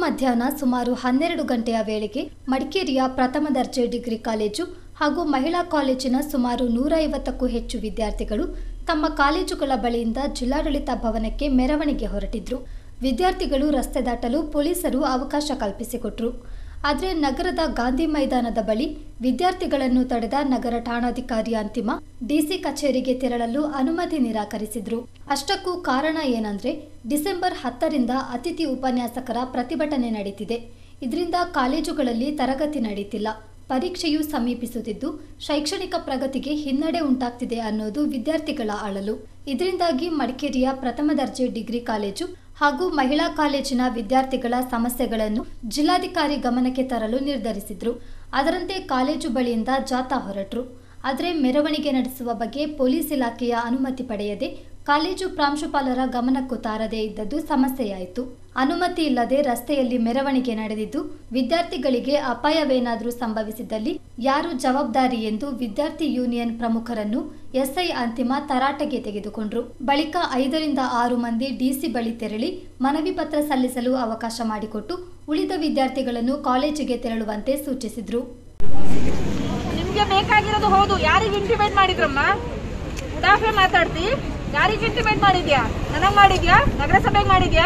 ಮಧ್ಯಾಹ್ನ ಸುಮಾರು ಹನ್ನೆರಡು ಗಂಟೆಯ ವೇಳೆಗೆ ಮಡಿಕೇರಿಯ ಪ್ರಥಮ ದರ್ಜೆ ಡಿಗ್ರಿ ಕಾಲೇಜು ಹಾಗೂ ಮಹಿಳಾ ಕಾಲೇಜಿನ ಸುಮಾರು ನೂರ ಐವತ್ತಕ್ಕೂ ಹೆಚ್ಚು ವಿದ್ಯಾರ್ಥಿಗಳು ತಮ್ಮ ಕಾಲೇಜುಗಳ ಬಳಿಯಿಂದ ಜಿಲ್ಲಾಡಳಿತ ಭವನಕ್ಕೆ ಮೆರವಣಿಗೆ ಹೊರಟಿದ್ರು ವಿದ್ಯಾರ್ಥಿಗಳು ರಸ್ತೆ ದಾಟಲು ಪೊಲೀಸರು ಅವಕಾಶ ಕಲ್ಪಿಸಿಕೊಟ್ರು ಆದರೆ ನಗರದ ಗಾಂಧಿ ಮೈದಾನದ ಬಳಿ ವಿದ್ಯಾರ್ಥಿಗಳನ್ನು ತಡೆದ ನಗರ ಠಾಣಾಧಿಕಾರಿ ಅಂತಿಮ ಡಿಸಿ ಕಚೇರಿಗೆ ತೆರಳಲು ಅನುಮತಿ ನಿರಾಕರಿಸಿದ್ರು ಅಷ್ಟಕ್ಕೂ ಕಾರಣ ಏನಂದ್ರೆ ಡಿಸೆಂಬರ್ ಹತ್ತರಿಂದ ಅತಿಥಿ ಉಪನ್ಯಾಸಕರ ಪ್ರತಿಭಟನೆ ನಡೀತಿದೆ ಇದರಿಂದ ಕಾಲೇಜುಗಳಲ್ಲಿ ತರಗತಿ ನಡೀತಿಲ್ಲ ಪರೀಕ್ಷೆಯು ಸಮೀಪಿಸುತ್ತಿದ್ದು ಶೈಕ್ಷಣಿಕ ಪ್ರಗತಿಗೆ ಹಿನ್ನಡೆ ಉಂಟಾಗ್ತಿದೆ ಅನ್ನೋದು ವಿದ್ಯಾರ್ಥಿಗಳ ಅಳಲು ಇದರಿಂದಾಗಿ ಮಡಿಕೇರಿಯ ಪ್ರಥಮ ದರ್ಜೆ ಡಿಗ್ರಿ ಕಾಲೇಜು ಹಾಗೂ ಮಹಿಳಾ ಕಾಲೇಜಿನ ವಿದ್ಯಾರ್ಥಿಗಳ ಸಮಸ್ಯೆಗಳನ್ನು ಜಿಲ್ಲಾಧಿಕಾರಿ ಗಮನಕ್ಕೆ ತರಲು ನಿರ್ಧರಿಸಿದ್ರು ಅದರಂತೆ ಕಾಲೇಜು ಬಳಿಯಿಂದ ಜಾಥಾ ಹೊರಟ್ರು ಆದರೆ ಮೆರವಣಿಗೆ ನಡೆಸುವ ಬಗ್ಗೆ ಪೊಲೀಸ್ ಇಲಾಖೆಯ ಅನುಮತಿ ಪಡೆಯದೆ ಕಾಲೇಜು ಪ್ರಾಂಶುಪಾಲರ ಗಮನಕ್ಕೂ ತಾರದೇ ಇದ್ದದ್ದು ಸಮಸ್ಯೆಯಾಯಿತು ಅನುಮತಿ ಇಲ್ಲದೆ ರಸ್ತೆಯಲ್ಲಿ ಮೆರವಣಿಗೆ ನಡೆದಿದ್ದು ವಿದ್ಯಾರ್ಥಿಗಳಿಗೆ ಅಪಾಯವೇನಾದರೂ ಸಂಭವಿಸಿದ್ದಲ್ಲಿ ಯಾರು ಜವಾಬ್ದಾರಿ ಎಂದು ವಿದ್ಯಾರ್ಥಿ ಯೂನಿಯನ್ ಪ್ರಮುಖರನ್ನು ಎಸ್ಐ ಅಂತಿಮ ತರಾಟೆಗೆ ತೆಗೆದುಕೊಂಡ್ರು ಬಳಿಕ ಐದರಿಂದ ಆರು ಮಂದಿ ಡಿಸಿ ಬಳಿ ತೆರಳಿ ಮನವಿ ಪತ್ರ ಸಲ್ಲಿಸಲು ಅವಕಾಶ ಮಾಡಿಕೊಟ್ಟು ಉಳಿದ ವಿದ್ಯಾರ್ಥಿಗಳನ್ನು ಕಾಲೇಜಿಗೆ ತೆರಳುವಂತೆ ಸೂಚಿಸಿದ್ರು ನಿಮ್ಗೆ ಬೇಕಾಗಿರೋದು ಹೌದು ಯಾರಿಗೆ ಇಂಟಿಮೇಟ್ ಮಾಡಿದ್ರಮ್ಮ ಉಡಾಫೆ ಮಾತಾಡ್ತಿ ಯಾರಿಗೆ ಇಂಟಿಮೇಟ್ ಮಾಡಿದ್ಯಾ ನನಗ್ ಮಾಡಿದ್ಯಾ ನಗರಸಭೆಗೆ ಮಾಡಿದ್ಯಾ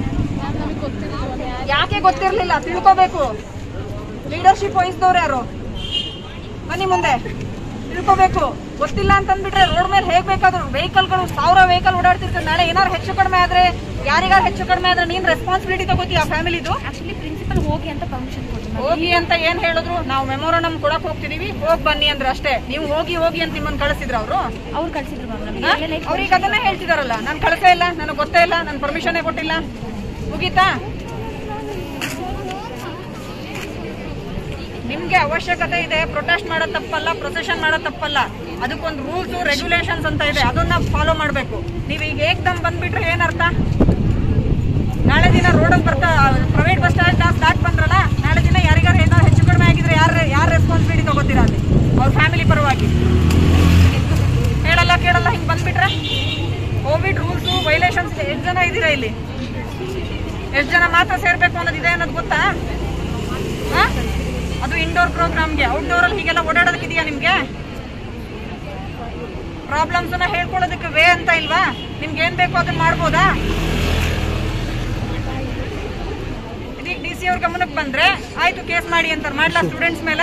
ಯಾಕೆ ಗೊತ್ತಿರ್ಲಿಲ್ಲ ತಿಳ್ಕೋಬೇಕು ಲೀಡರ್ಶಿಪ್ ವಹಿಸಿದವ್ರು ಯಾರು ಬನ್ನಿ ಮುಂದೆ ತಿಳ್ಕೋಬೇಕು ಗೊತ್ತಿಲ್ಲ ಅಂತಂದ್ಬಿಟ್ರೆ ರೋಡ್ ಮೇಲೆ ಹೇಗ್ ಬೇಕಾದ್ರು ವೆಹಿಕಲ್ಗಳು ಸಾವಿರ ವೆಹಿಕಲ್ ಓಡಾಡ್ತಿರ್ತದೆ ನಾಳೆ ಏನಾರು ಹೆಚ್ಚು ಕಡಿಮೆ ಆದ್ರೆ ಯಾರಿಗಾರು ಹೆಚ್ಚು ಕಡಿಮೆ ಆದ್ರೆ ನೀನ್ ರೆಸ್ಪಾನ್ಸಿಬಿಲಿಟಿ ತಗೋತೀಯ ಫ್ಯಾಮಿಲಿದು ಆಕ್ಚುಲಿ ಪ್ರಿನ್ಸಿಪಲ್ ಹೋಗಿ ಅಂತ ಪರ್ಮಿಷನ್ ಕೊಟ್ಟು ಹೋಗಿ ಅಂತ ಏನ್ ಹೇಳಿದ್ರು ನಾವು ಮೆಮೊರಂಡಮ್ ಕೊಡಕ್ ಹೋಗ್ತಿದೀವಿ ಹೋಗ್ ಬನ್ನಿ ಅಂದ್ರೆ ಅಷ್ಟೇ ನೀವು ಹೋಗಿ ಹೋಗಿ ಅಂತ ನಿಮ್ಮನ್ನ ಕಳಿಸಿದ್ರ ಅವರು ಅವ್ರು ಕಳ್ಸಿದ್ರು ಮ್ಯಾಮ್ ನಮಗೆ ಲೈಕ್ ಅವ್ರಿಗೆ ಅದನ್ನೇ ಹೇಳ್ತಿದಾರಲ್ಲ ನಾನು ಕಳ್ಸೇ ಇಲ್ಲ ನನಗೆ ಗೊತ್ತೇ ಇಲ್ಲ ನನ್ ಪರ್ಮಿಷನ್ ಕೊಟ್ಟಿಲ್ಲ ಮುಗೀತಾ ನಿಮ್ಗೆ ಅವಶ್ಯಕತೆ ಇದೆ ಪ್ರೊಟೆಸ್ಟ್ ಮಾಡೋದ್ ತಪ್ಪಲ್ಲ ಪ್ರೊಸೆಷನ್ ಮಾಡೋದ್ ತಪ್ಪಲ್ಲ ಅದಕ್ಕೊಂದು ರೂಲ್ಸ್ ರೆಗ್ಯುಲೇಷನ್ಸ್ ಅಂತ ಇದೆ ಅದನ್ನ ಫಾಲೋ ಮಾಡ್ಬೇಕು ನೀವ್ ಈಗ ಏಕ್ದಮ್ ಬಂದ್ಬಿಟ್ರೆ ಏನರ್ಥ ನಾಳೆ ದಿನ ರೋಡಲ್ಲಿ ಬರ್ತಾ ಪ್ರೈವೇಟ್ ಬಸ್ ಸ್ಟ್ಯಾಂಡ್ ದಾಟ್ ಬಂದ್ರಲ್ಲ ನಾಳೆ ದಿನ ಯಾರಿಗಾರು ಏನಾದ್ರು ಹೆಚ್ಚು ಕಡಿಮೆ ಆಗಿದ್ರೆ ಯಾರು ಯಾರು ರೆಸ್ಪಾನ್ಸಿಬಿಲಿಟಿ ತಗೋತೀರಾ ಅಲ್ಲಿ ಅವ್ರ ಫ್ಯಾಮಿಲಿ ಪರವಾಗಿ ಹೇಳಲ್ಲ ಕೇಳಲ್ಲ ಹಿಂಗ್ ಬಂದ್ಬಿಟ್ರೆ ಕೋವಿಡ್ ರೂಲ್ಸ್ ವೈಲೇಷನ್ಸ್ ಎಷ್ಟು ಜನ ಇದ್ದೀರಾ ಇಲ್ಲಿ ಎಷ್ಟು ಜನ ಮಾತ್ರ ಸೇರ್ಬೇಕು ಅನ್ನೋದು ಇದೆ ಅನ್ನೋದು ಗೊತ್ತಾ ಆ? ಅದು ಇಂಡೋರ್ ಪ್ರೋಗ್ರಾಮ್ಗೆ ಔಟ್ಡೋರ್ ಅಲ್ಲಿ ಹೀಗೆಲ್ಲ ಓಡಾಡೋದಕ್ಕಿದೆಯಾ ನಿಮ್ಗೆ ಪ್ರಾಬ್ಲಮ್ಸ್ ಅನ್ನ ಹೇಳ್ಕೊಳ್ಳೋದಕ್ಕೆ ವೇ ಅಂತ ಇಲ್ವಾ ನಿಮ್ಗೆ ಏನ್ ಬೇಕೋ ಅದನ್ನ ಮಾಡ್ಬೋದಾ ಇದೀಗ ಡಿ ಸಿ ಅವ್ರ ಗಮನಕ್ಕೆ ಬಂದ್ರೆ ಆಯ್ತು ಕೇಸ್ ಮಾಡಿ ಅಂತಾರೆ ಮಾಡ್ಲಾ ಸ್ಟೂಡೆಂಟ್ಸ್ ಮೇಲೆ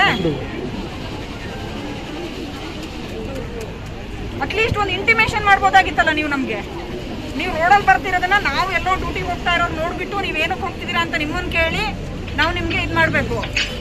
ಅಟ್ಲೀಸ್ಟ್ ಒಂದು ಇಂಟಿಮೇಷನ್ ಮಾಡ್ಬೋದಾಗಿತ್ತಲ್ಲ ನೀವು ನಮ್ಗೆ ನೀವು ರೋಡಲ್ಲಿ ಬರ್ತಿರೋದನ್ನ ನಾವು ಎಲ್ಲೋ ಡ್ಯೂಟಿ ಹೋಗ್ತಾ ಇರೋದು ನೋಡ್ಬಿಟ್ಟು ನೀವು ಏನಕ್ಕೆ ಹೋಗ್ತಿದ್ದೀರಾ ಅಂತ ನಿಮ್ಮನ್ನ ಕೇಳಿ ನಾವು ನಿಮ್ಗೆ ಇದು ಮಾಡಬೇಕು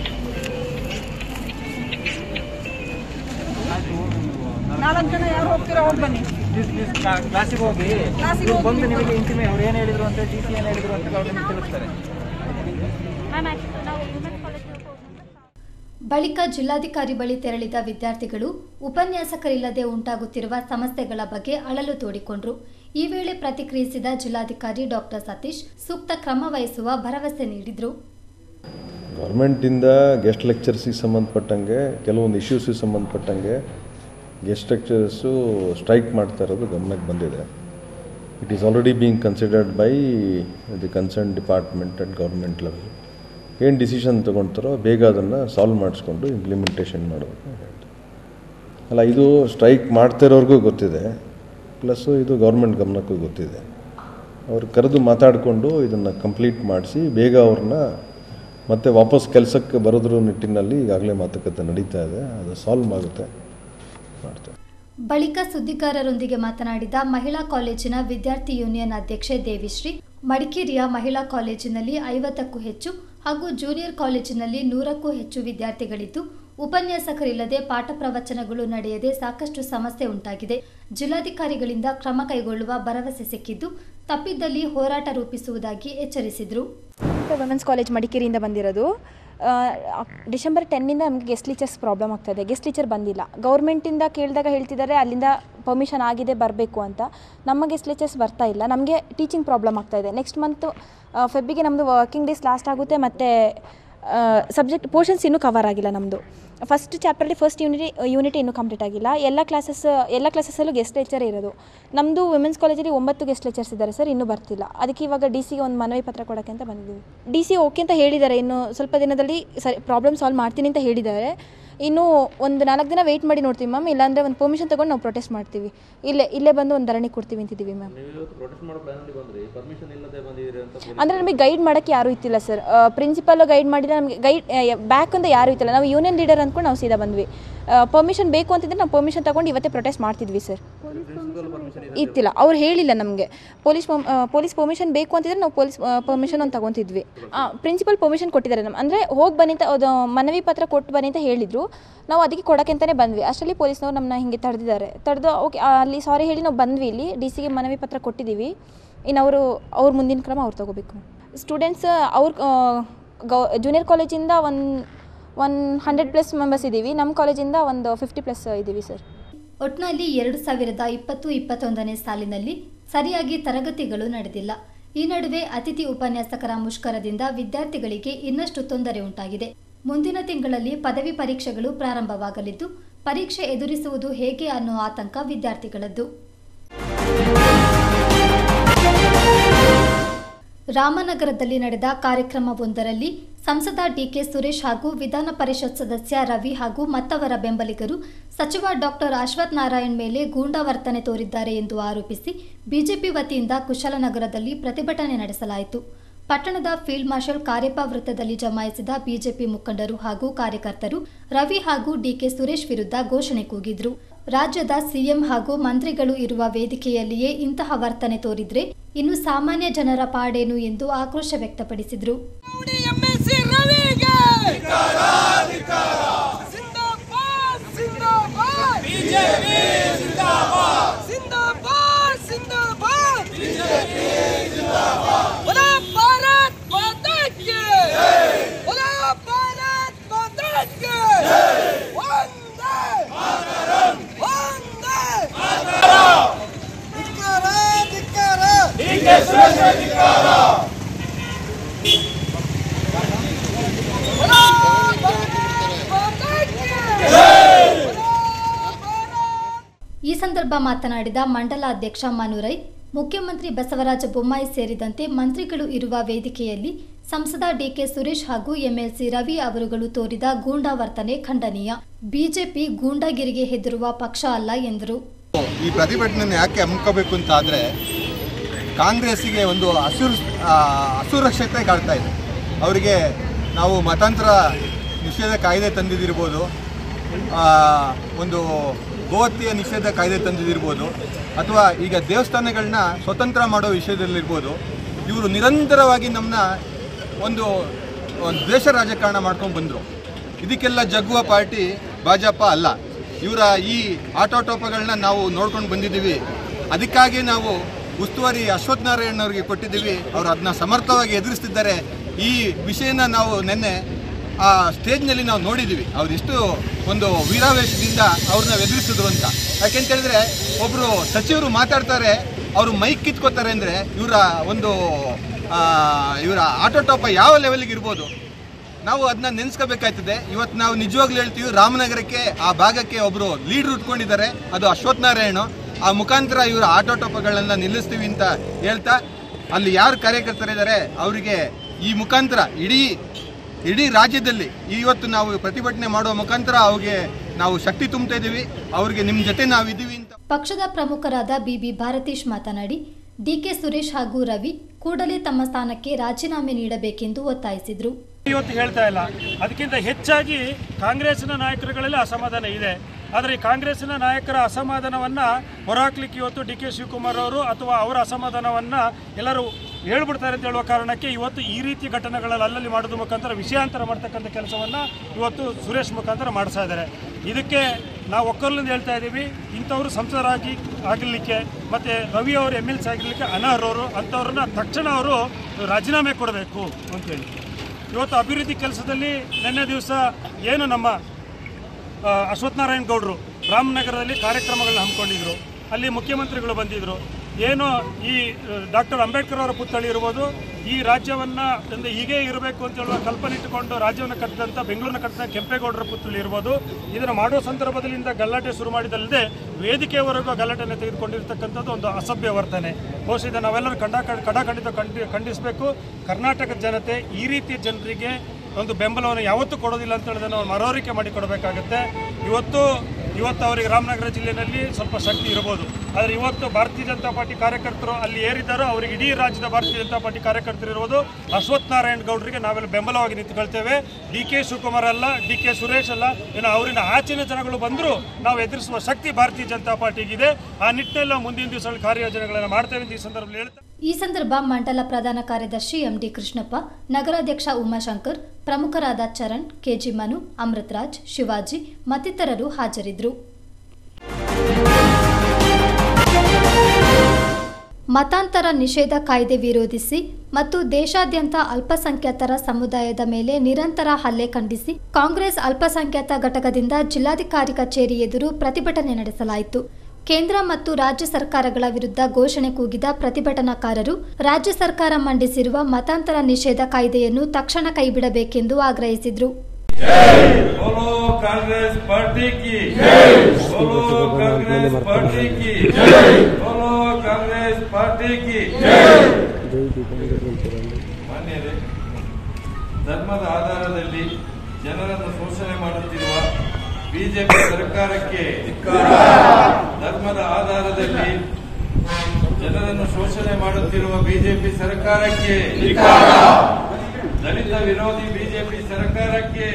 ನಾಲ್ಕು ಜನ ಯಾರು ಹೋಗ್ತೀರಾ ಹೋಗಿ ಬನ್ನಿ ಕ್ಲಾಸಿಗೆ ಹೋಗಿ ಕ್ಲಾಸಿಗೆ ಇವ್ರು ಹೋಗಿ ಬಂದು ನಿಮಗೆ ಇಂಟಿಮೇ ಅವ್ರು ಏನು ಹೇಳಿದ್ರು ಅಂತ ಡಿ ಸಿ ಏನು ಹೇಳಿದ್ರು ಅಂತ ಅವ್ರು ನಿಮ್ಗೆ ತಿಳಿಸ್ತಾರೆ ಮ್ಯಾಮ್ ಆಕ್ಚುಲಿ ನಾವು ವುಮೆನ್ಸ್ ಕಾಲೇಜ್ ಬಳಿಕ ಜಿಲ್ಲಾಧಿಕಾರಿ ಬಳಿ ತೆರಳಿದ ವಿದ್ಯಾರ್ಥಿಗಳು ಉಪನ್ಯಾಸಕರಿಲ್ಲದೆ ಉಂಟಾಗುತ್ತಿರುವ ಸಮಸ್ಯೆಗಳ ಬಗ್ಗೆ ಅಳಲು ತೋಡಿಕೊಂಡ್ರು ಈ ವೇಳೆ ಪ್ರತಿಕ್ರಿಯಿಸಿದ ಜಿಲ್ಲಾಧಿಕಾರಿ ಡಾಕ್ಟರ್ ಸತೀಶ್ ಸೂಕ್ತ ಕ್ರಮ ವಹಿಸುವ ಭರವಸೆ ನೀಡಿದರು ಗೌರ್ಮೆಂಟಿಂದ ಗೆಸ್ಟ್ ಲೆಕ್ಚರ್ಸಿಗೆ ಸಂಬಂಧಪಟ್ಟಂಗೆ ಕೆಲವೊಂದು ಇಶ್ಯೂಸಿಗೆ ಸಂಬಂಧಪಟ್ಟಂಗೆ ಗೆಸ್ಟ್ ಲೆಕ್ಚರ್ಸು ಸ್ಟ್ರೈಕ್ ಮಾಡ್ತಾ ಇರೋದು ಗಮನಕ್ಕೆ ಬಂದಿದೆ it is already being considered by the concern department at government level ಏನು ಡಿಸಿಷನ್ ತೊಗೊಳ್ತಾರೋ ಬೇಗ ಅದನ್ನು ಸಾಲ್ವ್ ಮಾಡಿಸ್ಕೊಂಡು ಇಂಪ್ಲಿಮೆಂಟೇಷನ್ ಮಾಡಬೇಕು ಅಂತ ಹೇಳ್ತಾರೆ ಅಲ್ಲ ಇದು ಸ್ಟ್ರೈಕ್ ಮಾಡ್ತಿರೋರ್ಗೂ ಗೊತ್ತಿದೆ ಪ್ಲಸ್ಸು ಇದು ಗೌರ್ಮೆಂಟ್ ಗಮನಕ್ಕೂ ಗೊತ್ತಿದೆ ಅವ್ರು ಕರೆದು ಮಾತಾಡಿಕೊಂಡು ಇದನ್ನು ಕಂಪ್ಲೀಟ್ ಮಾಡಿಸಿ ಬೇಗ ಅವ್ರನ್ನ ಮತ್ತೆ ವಾಪಸ್ ಕೆಲಸಕ್ಕೆ ಬರೋದ್ರ ನಿಟ್ಟಿನಲ್ಲಿ ಈಗಾಗಲೇ ಮಾತುಕತೆ ನಡೀತಾ ಇದೆ ಅದು ಸಾಲ್ವ್ ಆಗುತ್ತೆ ಮಾಡ್ತಾರೆ ಬಳಿಕ ಸುದ್ದಿಗಾರರೊಂದಿಗೆ ಮಾತನಾಡಿದ ಮಹಿಳಾ ಕಾಲೇಜಿನ ವಿದ್ಯಾರ್ಥಿ ಯೂನಿಯನ್ ಅಧ್ಯಕ್ಷೆ ದೇವಿಶ್ರೀ ಮಡಿಕೇರಿಯ ಮಹಿಳಾ ಕಾಲೇಜಿನಲ್ಲಿ ಐವತ್ತಕ್ಕೂ ಹೆಚ್ಚು ಹಾಗೂ ಜೂನಿಯರ್ ಕಾಲೇಜಿನಲ್ಲಿ ನೂರಕ್ಕೂ ಹೆಚ್ಚು ವಿದ್ಯಾರ್ಥಿಗಳಿದ್ದು ಉಪನ್ಯಾಸಕರಿಲ್ಲದೆ ಪಾಠ ಪ್ರವಚನಗಳು ನಡೆಯದೆ ಸಾಕಷ್ಟು ಸಮಸ್ಯೆ ಉಂಟಾಗಿದೆ ಜಿಲ್ಲಾಧಿಕಾರಿಗಳಿಂದ ಕ್ರಮ ಕೈಗೊಳ್ಳುವ ಭರವಸೆ ಸಿಕ್ಕಿದ್ದು ತಪ್ಪಿದ್ದಲ್ಲಿ ಹೋರಾಟ ರೂಪಿಸುವುದಾಗಿ ಎಚ್ಚರಿಸಿದರು ವುಮೆನ್ಸ್ ಕಾಲೇಜ್ ಮಡಿಕೇರಿಯಿಂದ ಬಂದಿರೋದು ಆ, ಅಕ್- ಡಿಸೆಂಬರ್ ಟೆನ್ನಿಂದ ನಮಗೆ ಗೆಸ್ಟ್ ಟೀಚರ್ಸ್ ಪ್ರಾಬ್ಲಮ್ ಆಗ್ತಾಯಿದೆ ಗೆಸ್ಟ್ ಟೀಚರ್ ಬಂದಿಲ್ಲ ಗೌರ್ಮೆಂಟಿಂದ ಕೇಳಿದಾಗ ಹೇಳ್ತಿದ್ದಾರೆ ಅಲ್ಲಿಂದ ಪರ್ಮಿಷನ್ ಆಗಿದೆ ಬರಬೇಕು ಅಂತ ನಮ್ಮ ಗೆಸ್ಟ್ ಟೀಚರ್ಸ್ ಬರ್ತಾ ಇಲ್ಲ ನಮಗೆ ಟೀಚಿಂಗ್ ಪ್ರಾಬ್ಲಮ್ ಆಗ್ತಾಯಿದೆ ನೆಕ್ಸ್ಟ್ ಮಂತು ಫೆಬ್ಬಿಗೆ ನಮ್ಮದು ವರ್ಕಿಂಗ್ ಡೇಸ್ ಲಾಸ್ಟ್ ಆಗುತ್ತೆ ಮತ್ತು ಸಬ್ಜೆಕ್ಟ್ ಪೋರ್ಷನ್ಸ್ ಇನ್ನೂ ಕವರ್ ಆಗಿಲ್ಲ ನಮ್ಮದು ಫಸ್ಟ್ ಚಾಪ್ಟರಲ್ಲಿ ಫಸ್ಟ್ ಯೂನಿಟಿ ಯೂನಿಟ್ ಇನ್ನೂ ಕಂಪ್ಲೀಟ್ ಆಗಿಲ್ಲ ಎಲ್ಲ ಕ್ಲಾಸಸ್ ಎಲ್ಲ ಕ್ಲಾಸಸ್ಸಲ್ಲೂ ಗೆಸ್ಟ್ ಲೆಕ್ಚರ್ ಇರೋದು ನಮ್ಮದು ವುಮೆನ್ಸ್ ಕಾಲೇಜಲ್ಲಿ ಒಂಬತ್ತು ಗೆಸ್ಟ್ ಲೆಕ್ಚರ್ಸ್ ಇದ್ದಾರೆ ಸರ್ ಇನ್ನೂ ಬರ್ತಿಲ್ಲ ಅದಕ್ಕೆ ಇವಾಗ ಡಿ ಸಿಗೆ ಒಂದು ಮನವಿ ಪತ್ರ ಕೊಡೋಕ್ಕೆ ಅಂತ ಬಂದಿದ್ದೀವಿ ಡಿ ಸಿ ಓಕೆ ಅಂತ ಹೇಳಿದ್ದಾರೆ ಇನ್ನು ಸ್ವಲ್ಪ ದಿನದಲ್ಲಿ ಸರಿ ಪ್ರಾಬ್ಲಮ್ ಸಾಲ್ವ್ ಮಾಡ್ತೀನಿ ಅಂತ ಹೇಳಿದ್ದಾರೆ ಇನ್ನು ಒಂದು ನಾಲ್ಕು ದಿನ ವೆಯ್ಟ್ ಮಾಡಿ ನೋಡ್ತೀವಿ ಮ್ಯಾಮ್ ಇಲ್ಲಾಂದರೆ ಒಂದು ಪರ್ಮಿಷನ್ ತೊಗೊಂಡು ನಾವು ಪ್ರೊಟೆಸ್ಟ್ ಮಾಡ್ತೀವಿ ಇಲ್ಲೇ ಇಲ್ಲೇ ಬಂದು ಒಂದು ಧರಣಿ ಕೊಡ್ತೀವಿ ಅಂತಿದ್ದೀವಿ ಮ್ಯಾಮ್ ಅಂದರೆ ನಮಗೆ ಗೈಡ್ ಮಾಡೋಕ್ಕೆ ಯಾರೂ ಇತ್ತಿಲ್ಲ ಸರ್ ಪ್ರಿನ್ಸಿಪಲ್ ಗೈಡ್ ಮಾಡಿಲ್ಲ ನಮಗೆ ಗೈಡ್ ಬ್ಯಾಕ್ ಅಂತ ಯಾರೂ ಇತ್ತಿಲ್ಲ ನಾವು ಯೂನಿಯನ್ ಲೀಡರ್ ಅಂದ್ಕೊಂಡು ನಾವು ಸೀದಾ ಬಂದ್ವಿ ಪರ್ಮಿಷನ್ ಬೇಕು ಅಂತಿದ್ರೆ ನಾವು ಪರ್ಮಿಷನ್ ತಗೊಂಡು ಇವತ್ತೇ ಪ್ರೊಟೆಸ್ಟ್ ಮಾಡ್ತಿದ್ವಿ ಸರ್ ಇತ್ತಿಲ್ಲ ಅವ್ರು ಹೇಳಿಲ್ಲ ನಮಗೆ ಪೊಲೀಸ್ ಪೊಲೀಸ್ ಪರ್ಮಿಷನ್ ಬೇಕು ಅಂತಿದ್ರೆ ನಾವು ಪೊಲೀಸ್ ಪರ್ಮಿಷನ್ ಒಂದು ತಗೊತಿದ್ವಿ ಪ್ರಿನ್ಸಿಪಲ್ ಪರ್ಮಿಷನ್ ಕೊಟ್ಟಿದ್ದಾರೆ ನಮ್ಮ ಅಂದರೆ ಹೋಗಿ ಬನ್ನಿ ಅಂತ ಅದು ಮನವಿ ಪತ್ರ ಕೊಟ್ಟು ಬನ್ನಿ ಅಂತ ಹೇಳಿದರು ನಾವು ಅದಕ್ಕೆ ಕೊಡೋಕ್ಕೆ ಅಂತಲೇ ಬಂದ್ವಿ ಅಷ್ಟರಲ್ಲಿ ಪೊಲೀಸ್ನವ್ರು ನಮ್ಮನ್ನ ಹಿಂಗೆ ತಡೆದಿದ್ದಾರೆ ತಡೆದು ಓಕೆ ಅಲ್ಲಿ ಸಾರಿ ಹೇಳಿ ನಾವು ಬಂದ್ವಿ ಇಲ್ಲಿ ಡಿ ಸಿಗೆ ಮನವಿ ಪತ್ರ ಕೊಟ್ಟಿದ್ದೀವಿ ಇನ್ನು ಅವರು ಅವ್ರ ಮುಂದಿನ ಕ್ರಮ ಅವ್ರು ತಗೋಬೇಕು ಸ್ಟೂಡೆಂಟ್ಸ್ ಅವ್ರ ಗೌ ಜೂನಿಯರ್ ಕಾಲೇಜಿಂದ one one hundred plus members ಇದ್ದೀವಿ ನಮ್ಮ ಕಾಲೇಜಿಂದ ಒಂದು ಫಿಫ್ಟಿ ಪ್ಲಸ್ ಇದ್ದೀವಿ ಸರ್ ಒಟ್ನಲ್ಲಿ ಎರಡು ಸಾವಿರದ ಇಪ್ಪತ್ತು ಇಪ್ಪತ್ತೊಂದನೇ ಸಾಲಿನಲ್ಲಿ ಸರಿಯಾಗಿ ತರಗತಿಗಳು ನಡೆದಿಲ್ಲ ಈ ನಡುವೆ ಅತಿಥಿ ಉಪನ್ಯಾಸಕರ ಮುಷ್ಕರದಿಂದ ವಿದ್ಯಾರ್ಥಿಗಳಿಗೆ ಇನ್ನಷ್ಟು ತೊಂದರೆ ಉಂಟಾಗಿದೆ ಮುಂದಿನ ತಿಂಗಳಲ್ಲಿ ಪದವಿ ಪರೀಕ್ಷೆಗಳು ಪ್ರಾರಂಭವಾಗಲಿದ್ದು ಪರೀಕ್ಷೆ ಎದುರಿಸುವುದು ಹೇಗೆ ಅನ್ನೋ ಆತಂಕ ವಿದ್ಯಾರ್ಥಿಗಳದ್ದು ರಾಮನಗರದಲ್ಲಿ ನಡೆದ ಕಾರ್ಯಕ್ರಮವೊಂದರಲ್ಲಿ ಸಂಸದ ಡಿಕೆ ಸುರೇಶ್ ಹಾಗೂ ವಿಧಾನ ಪರಿಷತ್ ಸದಸ್ಯ ರವಿ ಹಾಗೂ ಮತ್ತವರ ಬೆಂಬಲಿಗರು ಸಚಿವ ಡಾಕ್ಟರ್ ಅಶ್ವಥ್ ನಾರಾಯಣ್ ಮೇಲೆ ಗೂಂಡಾ ವರ್ತನೆ ತೋರಿದ್ದಾರೆ ಎಂದು ಆರೋಪಿಸಿ ಬಿಜೆಪಿ ವತಿಯಿಂದ ಕುಶಲನಗರದಲ್ಲಿ ಪ್ರತಿಭಟನೆ ನಡೆಸಲಾಯಿತು ಪಟ್ಟಣದ ಫೀಲ್ಡ್ ಮಾರ್ಷಲ್ ಕಾರ್ಯಪ್ಪ ವೃತ್ತದಲ್ಲಿ ಜಮಾಯಿಸಿದ ಬಿಜೆಪಿ ಮುಖಂಡರು ಹಾಗೂ ಕಾರ್ಯಕರ್ತರು ರವಿ ಹಾಗೂ ಡಿಕೆ ಸುರೇಶ್ ವಿರುದ್ಧ ಘೋಷಣೆ ಕೂಗಿದ್ರು ರಾಜ್ಯದ ಸಿಎಂ ಹಾಗೂ ಮಂತ್ರಿಗಳು ಇರುವ ವೇದಿಕೆಯಲ್ಲಿಯೇ ಇಂತಹ ವರ್ತನೆ ತೋರಿದ್ರೆ ಇನ್ನು ಸಾಮಾನ್ಯ ಜನರ ಪಾಡೇನು ಎಂದು ಆಕ್ರೋಶ ವ್ಯಕ್ತಪಡಿಸಿದ್ರು ಎಂಎಲ್ಸಿ ರವಿಗೆ ಸಿಂದಾಬಾದ್ ಸಿಂದಾಬಾದ್ ಬಿಜೆಪಿ ಸಿಂದಾಬಾದ್ ಸಿಂದಾಬಾದ್ ಸಿಂದಾಬಾದ್ ಬಿಜೆಪಿ ಸಿಂದಾಬಾದ್ बोला भारत माता की बोला भारत माता की वंदे मातरम वंदे मातरम ಧಿಕ್ಕಾರ ಧಿಕ್ಕಾರ ಡಿಕೆ ಸುರೇಶ್ ಧಿಕ್ಕಾರ ಈ ಸಂದರ್ಭ ಮಾತನಾಡಿದ ಮಂಡಲ ಅಧ್ಯಕ್ಷ ಮನುರೈ ಮುಖ್ಯಮಂತ್ರಿ ಬಸವರಾಜ ಬೊಮ್ಮಾಯಿ ಸೇರಿದಂತೆ ಮಂತ್ರಿಗಳು ಇರುವ ವೇದಿಕೆಯಲ್ಲಿ ಸಂಸದ ಡಿಕೆ ಸುರೇಶ್ ಹಾಗೂ ಎಂಎಲ್ಸಿ ರವಿ ಅವರುಗಳು ತೋರಿದ ಗೂಂಡಾ ವರ್ತನೆ ಖಂಡನೀಯ ಬಿಜೆಪಿ ಗೂಂಡಾಗಿರಿಗೆ ಹೆದರುವ ಪಕ್ಷ ಅಲ್ಲ ಎಂದರು ಈ ಪ್ರತಿಭಟನೆಯನ್ನು ಯಾಕೆ ಹಮ್ಮಿಕೋಬೇಕು ಅಂತ ಆದರೆ ಕಾಂಗ್ರೆಸ್ಸಿಗೆ ಒಂದು ಅಸುರ್ ಆ, ಅಸುರಕ್ಷತೆ ಕಾಡ್ತಾ ಇದೆ ಅವರಿಗೆ ನಾವು ಮತಾಂತರ ನಿಷೇಧ ಕಾಯ್ದೆ ತಂದಿದ್ದಿರ್ಬೋದು ಆ, ಒಂದು ಗೋಹತ್ಯೆ ನಿಷೇಧ ಕಾಯ್ದೆ ತಂದಿದ್ದಿರ್ಬೋದು ಅಥವಾ ಈಗ ದೇವಸ್ಥಾನಗಳನ್ನ ಸ್ವತಂತ್ರ ಮಾಡೋ ವಿಷಯದಲ್ಲಿರ್ಬೋದು ಇವರು ನಿರಂತರವಾಗಿ ನಮ್ಮನ್ನ ಒಂದು ಒಂದು ದ್ವೇಷ ರಾಜಕಾರಣ ಮಾಡ್ಕೊಂಡು ಬಂದರು ಇದಕ್ಕೆಲ್ಲ ಜಗ್ಗುವ ಪಾರ್ಟಿ ಭಾಜಪ ಅಲ್ಲ ಇವರ ಈ ಆಟೋಟೋಪಗಳನ್ನ ನಾವು ನೋಡ್ಕೊಂಡು ಬಂದಿದ್ದೀವಿ ಅದಕ್ಕಾಗಿ ನಾವು ಉಸ್ತುವಾರಿ ಅಶ್ವಥ್ ನಾರಾಯಣ್ ಅವರಿಗೆ ಕೊಟ್ಟಿದ್ದೀವಿ ಅವರು ಅದನ್ನ ಸಮರ್ಥವಾಗಿ ಎದುರಿಸ್ತಿದ್ದಾರೆ ಈ ವಿಷಯನ ನಾವು ನಿನ್ನೆ ಆ ಸ್ಟೇಜ್ನಲ್ಲಿ ನಾವು ನೋಡಿದ್ದೀವಿ ಅವ್ರು ಎಷ್ಟು ಒಂದು ವೀರಾವೇಶದಿಂದ ಅವ್ರನ್ನ ಎದುರಿಸಿದ್ರು ಅಂತ ಯಾಕೆಂತ ಹೇಳಿದ್ರೆ ಒಬ್ಬರು ಸಚಿವರು ಮಾತಾಡ್ತಾರೆ ಅವರು ಮೈಕ್ ಕಿತ್ಕೋತಾರೆ ಅಂದರೆ ಇವರ ಒಂದು ಆ, ಇವರ ಆಟೋಟೋಪ ಯಾವ ಲೆವೆಲ್ಗೆ ಇರ್ಬೋದು ನಾವು ಅದನ್ನ ನೆನೆಸ್ಕೋಬೇಕಾಯ್ತದೆ ಇವತ್ತು ನಾವು ನಿಜವಾಗ್ಲೂ ಹೇಳ್ತೀವಿ ರಾಮನಗರಕ್ಕೆ ಆ ಭಾಗಕ್ಕೆ ಒಬ್ರು ಲೀಡರ್ ಉಟ್ಕೊಂಡಿದ್ದಾರೆ ಅದು ಅಶ್ವಥ್ ನಾರಾಯಣ ಆ ಮುಖಾಂತರ ಇವರ ಆಟೋಟೋಪಗಳನ್ನ ನಿಲ್ಲಿಸ್ತೀವಿ ಅಂತ ಹೇಳ್ತಾ ಅಲ್ಲಿ ಯಾರು ಕಾರ್ಯಕರ್ತರಿದ್ದಾರೆ ಅವರಿಗೆ ಈ ಮುಖಾಂತರ ಇಡೀ ಇಡೀ ರಾಜ್ಯದಲ್ಲಿ ಇವತ್ತು ನಾವು ಪ್ರತಿಭಟನೆ ಮಾಡುವ ಮುಖಾಂತರ ಅವ್ರಿಗೆ ನಾವು ಶಕ್ತಿ ತುಂಬ್ತಾ ಇದ್ದೀವಿ ಅವ್ರಿಗೆ ನಿಮ್ಮ ಜೊತೆ ನಾವಿದ್ದೀವಿ ಅಂತ ಪಕ್ಷದ ಪ್ರಮುಖರಾದ ಬಿಬಿ ಭಾರತೀಶ್ ಮಾತನಾಡಿ ಡಿಕೆ ಸುರೇಶ್ ಹಾಗೂ ರವಿ ಕೂಡಲೇ ತಮ್ಮ ಸ್ಥಾನಕ್ಕೆ ರಾಜೀನಾಮೆ ನೀಡಬೇಕೆಂದು ಒತ್ತಾಯಿಸಿದರು ಇವತ್ತು ಹೇಳ್ತಾ ಇಲ್ಲ ಅದಕ್ಕಿಂತ ಹೆಚ್ಚಾಗಿ ಕಾಂಗ್ರೆಸ್ನ ನಾಯಕರುಗಳಲ್ಲಿ ಅಸಮಾಧಾನ ಇದೆ ಆದರೆ ಈ ಕಾಂಗ್ರೆಸ್ನ ನಾಯಕರ ಅಸಮಾಧಾನವನ್ನ ಹೊರಹಾಕ್ಲಿಕ್ಕೆ ಇವತ್ತು ಡಿ ಕೆ ಶಿವಕುಮಾರ್ ಅವರು ಅಥವಾ ಅವರ ಅಸಮಾಧಾನವನ್ನ ಎಲ್ಲರೂ ಹೇಳ್ಬಿಡ್ತಾರೆ ಅಂತ ಹೇಳುವ ಕಾರಣಕ್ಕೆ ಇವತ್ತು ಈ ರೀತಿ ಘಟನೆಗಳಲ್ಲಿ ಅಲ್ಲಲ್ಲಿ ಮಾಡೋದ್ರ ಮುಖಾಂತರ ವಿಷಯಾಂತರ ಮಾಡ್ತಕ್ಕಂಥ ಕೆಲಸವನ್ನ ಇವತ್ತು ಸುರೇಶ್ ಮುಖಾಂತರ ಮಾಡಿಸ್ತಾ ಇದ್ದಾರೆ ಇದಕ್ಕೆ ನಾವು ಒಕ್ಕಲಿಂದ ಹೇಳ್ತಾ ಇದ್ದೀವಿ ಇಂಥವ್ರು ಸಂಸದರಾಗಿ ಆಗಲಿಕ್ಕೆ ಮತ್ತೆ ರವಿ ಅವರು ಎಮ್ ಎಲ್ ಸಿ ಆಗಿರ್ಲಿಕ್ಕೆ ಅನರ್ಹರವರು ಅಂಥವ್ರನ್ನ ತಕ್ಷಣ ಅವರು ರಾಜೀನಾಮೆ ಕೊಡಬೇಕು ಅಂತೇಳಿ ಇವತ್ತು ಅಭಿವೃದ್ಧಿ ಕೆಲಸದಲ್ಲಿ ನಿನ್ನೆ ದಿವಸ ಏನು ನಮ್ಮ ಆ, ಅಶ್ವಥ್ ನಾರಾಯಣ್ ಗೌಡರು ರಾಮನಗರದಲ್ಲಿ ಕಾರ್ಯಕ್ರಮಗಳನ್ನ ಹಮ್ಮಿಕೊಂಡಿದ್ರು ಅಲ್ಲಿ ಮುಖ್ಯಮಂತ್ರಿಗಳು ಬಂದಿದ್ರು ಏನು ಈ ಡಾಕ್ಟರ್ ಅಂಬೇಡ್ಕರ್ ಅವರ ಪುತ್ಥಳಿ ಇರ್ಬೋದು ಈ ರಾಜ್ಯವನ್ನ ಅಂದ್ರೆ ಹೀಗೆ ಇರಬೇಕು ಅಂತ ಹೇಳುವ ಕಲ್ಪನೆ ಇಟ್ಟುಕೊಂಡು ರಾಜ್ಯವನ್ನು ಕಟ್ಟಿದಂಥ ಬೆಂಗಳೂರಿನ ಕಟ್ಟಿದ ಕೆಂಪೇಗೌಡರ ಪುತ್ಥಳಿ ಇರ್ಬೋದು ಇದನ್ನು ಮಾಡುವ ಸಂದರ್ಭದಲ್ಲಿಂದ ಗಲಾಟೆ ಶುರು ಮಾಡಿದಲ್ಲದೆ ವೇದಿಕೆಯವರೆಗೂ ಆ ಗಲಾಟೆಯನ್ನು ತೆಗೆದುಕೊಂಡಿರ್ತಕ್ಕಂಥದ್ದು ಒಂದು ಅಸಭ್ಯ ವರ್ತನೆ ಬಹುಶಃ ಇದನ್ನು ನಾವೆಲ್ಲರೂ ಕಂಡ ಕಡಖಂಡಿತ ಖಂಡಿ ಖಂಡಿಸಬೇಕು ಕರ್ನಾಟಕದ ಜನತೆ ಈ ರೀತಿಯ ಜನರಿಗೆ ಒಂದು ಬೆಂಬಲವನ್ನು ಯಾವತ್ತೂ ಕೊಡೋದಿಲ್ಲ ಅಂತ ಹೇಳಿದ್ರೆ ನಾವು ಮನವರಿಕೆ ಮಾಡಿಕೊಡಬೇಕಾಗುತ್ತೆ ಇವತ್ತು ಇವತ್ತು ಅವರಿಗೆ ರಾಮನಗರ ಜಿಲ್ಲೆಯಲ್ಲಿ ಸ್ವಲ್ಪ ಶಕ್ತಿ ಇರಬಹುದು ಆದರೆ ಇವತ್ತು ಭಾರತೀಯ ಜನತಾ ಪಾರ್ಟಿ ಕಾರ್ಯಕರ್ತರು ಅಲ್ಲಿ ಏರಿದ್ದಾರೋ ಅವರಿಗೆ ಇಡೀ ರಾಜ್ಯದ ಭಾರತೀಯ ಜನತಾ ಪಾರ್ಟಿ ಕಾರ್ಯಕರ್ತರು ಇರುವುದು ಅಶ್ವಥ್ ನಾರಾಯಣ್ ಗೌಡರಿಗೆ ನಾವೆಲ್ಲ ಬೆಂಬಲವಾಗಿ ನಿಂತುಕೊಳ್ತೇವೆ ಡಿ ಕೆ ಶಿವಕುಮಾರ್ ಅಲ್ಲ ಡಿ ಕೆ ಸುರೇಶ್ ಅಲ್ಲ ಇನ್ನು ಅವರಿನ ಆಚಿನ ಜನಗಳು ಬಂದರೂ ನಾವು ಎದುರಿಸುವ ಶಕ್ತಿ ಭಾರತೀಯ ಜನತಾ ಪಾರ್ಟಿಗಿದೆ ಆ ನಿಟ್ಟಿನಲ್ಲಿ ನಾವು ಮುಂದಿನ ದಿವಸಗಳಲ್ಲಿ ಕಾರ್ಯಯೋಜನೆಗಳನ್ನು ಮಾಡ್ತೇವೆ ಅಂತ ಈ ಸಂದರ್ಭದಲ್ಲಿ ಹೇಳ್ತೇವೆ ಈ ಸಂದರ್ಭ ಮಂಡಲ ಪ್ರಧಾನ ಕಾರ್ಯದರ್ಶಿ ಎಂಡಿ ಕೃಷ್ಣಪ್ಪ ನಗರಾಧ್ಯಕ್ಷ ಉಮಾಶಂಕರ್ ಪ್ರಮುಖರಾದ ಚರಣ್ ಕೆಜಿ ಮನು ಅಮೃತರಾಜ್ ಶಿವಾಜಿ ಮತ್ತಿತರರು ಹಾಜರಿದ್ದರು ಮತಾಂತರ ನಿಷೇಧ ಕಾಯ್ದೆ ವಿರೋಧಿಸಿ ಮತ್ತು ದೇಶಾದ್ಯಂತ ಅಲ್ಪಸಂಖ್ಯಾತರ ಸಮುದಾಯದ ಮೇಲೆ ನಿರಂತರ ಹಲ್ಲೆ ಖಂಡಿಸಿ ಕಾಂಗ್ರೆಸ್ ಅಲ್ಪಸಂಖ್ಯಾತ ಘಟಕದಿಂದ ಜಿಲ್ಲಾಧಿಕಾರಿ ಕಚೇರಿ ಎದುರು ಪ್ರತಿಭಟನೆ ನಡೆಸಲಾಯಿತು ಕೇಂದ್ರ ಮತ್ತು ರಾಜ್ಯ ಸರ್ಕಾರಗಳ ವಿರುದ್ಧ ಘೋಷಣೆ ಕೂಗಿದ ಪ್ರತಿಭಟನಾಕಾರರು ರಾಜ್ಯ ಸರ್ಕಾರ ಮಂಡಿಸಿರುವ ಮತಾಂತರ ನಿಷೇಧ ಕಾಯ್ದೆಯನ್ನು ತಕ್ಷಣ ಕೈಬಿಡಬೇಕೆಂದು ಆಗ್ರಹಿಸಿದರು बोलो कांग्रेस पार्टी की बोलो कांग्रेस पार्टी की बोलो कांग्रेस पार्टी की ಮಾನ್ಯರೇ ಧರ್ಮದ ಆಧಾರದಲ್ಲಿ ಜನರನ್ನು ಶೋಷಣೆ ಮಾಡುತ್ತಿರುವ ಬಿಜೆಪಿ ಸರ್ಕಾರಕ್ಕೆ ಧರ್ಮದ ಆಧಾರದಲ್ಲಿ ಜನರನ್ನು ಶೋಷಣೆ ಮಾಡುತ್ತಿರುವ ಬಿಜೆಪಿ ಸರ್ಕಾರಕ್ಕೆ ದಲಿತ ವಿರೋಧಿ ಬಿಜೆಪಿ ಸರ್ಕಾರಕ್ಕೆ